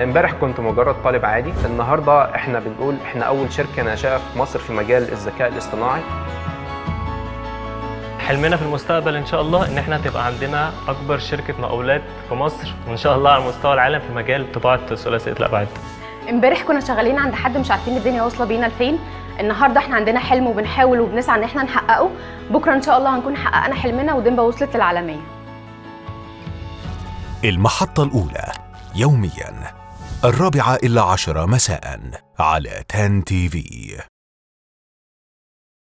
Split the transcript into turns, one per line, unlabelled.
امبارح كنت مجرد طالب عادي النهارده احنا بنقول احنا اول شركه ناشئه في مصر في مجال الذكاء الاصطناعي
حلمنا في المستقبل ان شاء الله ان احنا تبقى عندنا اكبر شركه مقاولات في مصر وان شاء الله على مستوى العالم في مجال طباعه ثلاثيه الابعاد
امبارح كنا شغالين عند حد مش عارفين الدنيا واصله بينا لفين النهارده احنا عندنا حلم وبنحاول وبنسعى ان احنا نحققه بكره ان شاء الله هنكون حققنا حلمنا وديمبا وصلت للعالميه
المحطة الأولى يوميا الرابعة إلا عشرة مساء على تان تي في